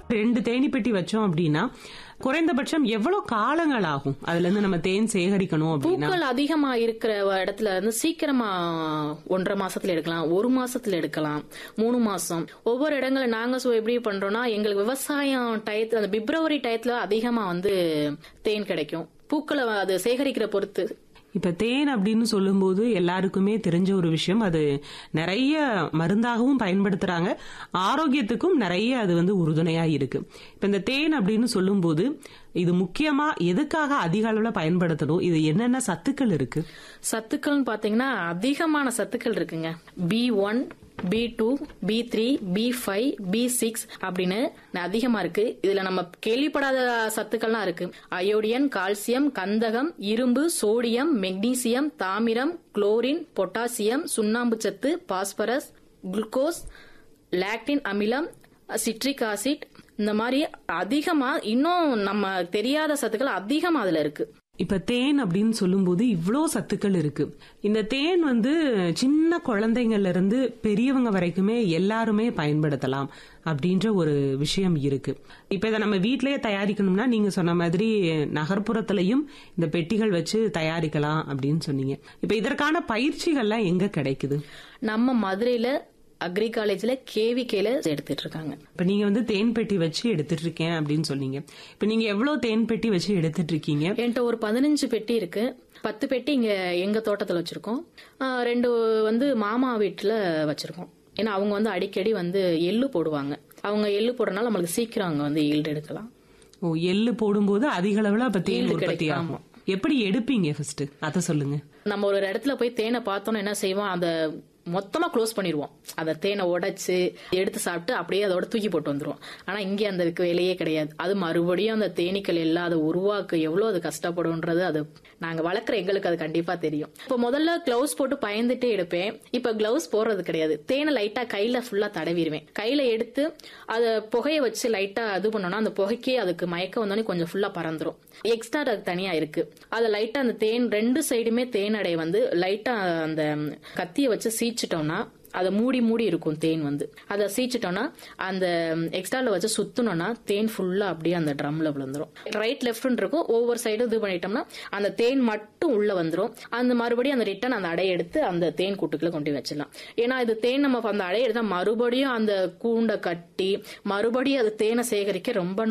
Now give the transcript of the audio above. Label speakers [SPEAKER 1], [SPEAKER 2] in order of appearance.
[SPEAKER 1] ரெண்டு தேனி பெட்டி வச்சோம் அப்படின்னா குறைந்தபட்சம் எவ்வளவு காலங்கள் ஆகும் அதுல இருந்து நம்ம தேன் சேகரிக்கணும் அப்படின்னா
[SPEAKER 2] பூக்கள் அதிகமா இருக்கிற இடத்துல வந்து சீக்கிரமா ஒன்றரை மாசத்துல எடுக்கலாம் ஒரு மாசத்துல எடுக்கலாம் மூணு மாசம் ஒவ்வொரு இடங்கள்ல நாங்க சோ எப்படி பண்றோம்னா எங்களுக்கு விவசாயம் டயத்துல அந்த பிப்ரவரி டயத்துல அதிகமா வந்து தேன் கிடைக்கும் பூக்களை அது சேகரிக்கிற பொறுத்து
[SPEAKER 1] இப்ப தேன் அப்படின்னு சொல்லும்போது எல்லாருக்குமே தெரிஞ்ச ஒரு விஷயம் அது நிறைய மருந்தாகவும் பயன்படுத்துறாங்க ஆரோக்கியத்துக்கும் நிறைய அது வந்து உறுதுணையா இருக்கு இப்ப இந்த தேன் அப்படின்னு சொல்லும்போது இது முக்கியமா எதுக்காக அதிக அளவுல பயன்படுத்தணும் இது என்னென்ன சத்துக்கள் இருக்கு
[SPEAKER 2] சத்துக்கள்னு பாத்தீங்கன்னா அதிகமான சத்துக்கள் இருக்குங்க B one B two B three B five B six அப்படின்னு அதிகமா இருக்கு இதுல நம்ம கேள்விப்படாத சத்துக்கள்லாம் இருக்கு அயோடியன் கால்சியம் கந்தகம் இரும்பு சோடியம் மெக்னீசியம் தாமிரம் குளோரின் பொட்டாசியம் சுண்ணாம்பு சத்து பாஸ்பரஸ் குளுக்கோஸ் லாக்டின் அமிலம் சிட்ரிக் ஆசிட் இந்த மாதிரி அதிகமா இன்னும் நம்ம தெரியாத சத்துக்கள் அதிகமா அதுல இருக்கு
[SPEAKER 1] இப்ப தேன் அப்படின்னு சொல்லும்போது இவ்ளோ சத்துக்கள் இருக்கு இந்த தேன் வந்து சின்ன குழந்தைங்கள்ல இருந்து பெரியவங்க வரைக்குமே எல்லாருமே பயன்படுத்தலாம் அப்படின்ற ஒரு விஷயம் இருக்கு இப்ப இதை நம்ம வீட்டிலேயே தயாரிக்கணும்னா நீங்க சொன்ன மாதிரி நகர்ப்புறத்திலையும் இந்த பெட்டிகள் வச்சு தயாரிக்கலாம் அப்படின்னு சொன்னீங்க இப்ப இதற்கான பயிற்சிகள்லாம் எங்க கிடைக்குது
[SPEAKER 2] நம்ம மதுரையில அக்ரி காலேஜ்ல கேவிகேல எடுத்துட்டு இருக்காங்க
[SPEAKER 1] இப்ப நீங்க வந்து தேன் பெட்டி வச்சு எடுத்துட்டு இருக்கேன் அப்படின்னு சொன்னீங்க இப்ப நீங்க எவ்வளவு தேன் பெட்டி வச்சு எடுத்துட்டு இருக்கீங்க
[SPEAKER 2] என்கிட்ட ஒரு பதினஞ்சு பெட்டி இருக்கு பத்து பெட்டி இங்க எங்க தோட்டத்துல வச்சிருக்கோம் ஆஹ் ரெண்டு வந்து மாமா வீட்டுல வச்சிருக்கோம் ஏன்னா அவங்க வந்து அடிக்கடி வந்து எள்ளு போடுவாங்க அவங்க எள்ளு போடுறதுனால நம்மளுக்கு சீக்கிரம் அங்க வந்து ஈல்டு எடுக்கலாம்
[SPEAKER 1] ஓ எள்ளு போடும்போது அதிக அளவுல அப்ப தேன்
[SPEAKER 2] Yield
[SPEAKER 1] உற்பத்தி
[SPEAKER 2] கிடைக்கும்,
[SPEAKER 1] ஆகும் எப்படி எடுப்பீங்க ஃபர்ஸ்ட் அத சொல்லுங்க
[SPEAKER 2] நம்ம ஒரு இடத்துல போய் தேனை பார்த்தோம்னா என்ன செய்வோம் அந்த மொத்தமா க்ளோஸ் பண்ணிடுவோம் அந்த தேனை உடைச்சு எடுத்து சாப்பிட்டு அப்படியே அதோட தூக்கி போட்டு வந்துருவோம் ஆனா இங்க அந்த வேலையே கிடையாது அது மறுபடியும் அந்த தேனீக்கள் எல்லாம் அதை உருவாக்க எவ்வளவு அது கஷ்டப்படும்ன்றது அது நாங்க வளர்க்குற எங்களுக்கு அது கண்டிப்பா தெரியும் இப்ப முதல்ல கிளவுஸ் போட்டு பயந்துட்டே எடுப்பேன் இப்ப கிளவுஸ் போடுறது கிடையாது தேனை லைட்டா கையில ஃபுல்லா தடவிடுவேன் கையில எடுத்து அதை புகைய வச்சு லைட்டா இது பண்ணோம்னா அந்த புகைக்கே அதுக்கு மயக்கம் வந்தோடனே கொஞ்சம் ஃபுல்லா பறந்துரும் எக்ஸ்ட்ரா அது தனியா இருக்கு அதை லைட்டா அந்த தேன் ரெண்டு சைடுமே தேனடை வந்து லைட்டா அந்த கத்திய வச்சு சீச்சிட்டோம்னா அதை மூடி மூடி இருக்கும் தேன் வந்து அதை சீச்சிட்டோம்னா அந்த எக்ஸ்ட்ரால வச்சு சுத்தணும்னா தேன் ஃபுல்லா அப்படியே அந்த ட்ரம்ல விழுந்துரும் ரைட் லெஃப்ட் இருக்கும் ஒவ்வொரு சைடும் இது பண்ணிட்டோம்னா அந்த தேன் மட்டும் உள்ள வந்துரும் அந்த மறுபடியும் அந்த ரிட்டன் அந்த அடையை எடுத்து அந்த தேன் கூட்டுக்குள்ள கொண்டு போய் வச்சிடலாம் ஏன்னா இது தேன் நம்ம அந்த அடையை எடுத்தா மறுபடியும் அந்த கூண்டை கட்டி மறுபடியும் அது தேனை சேகரிக்க ரொம்ப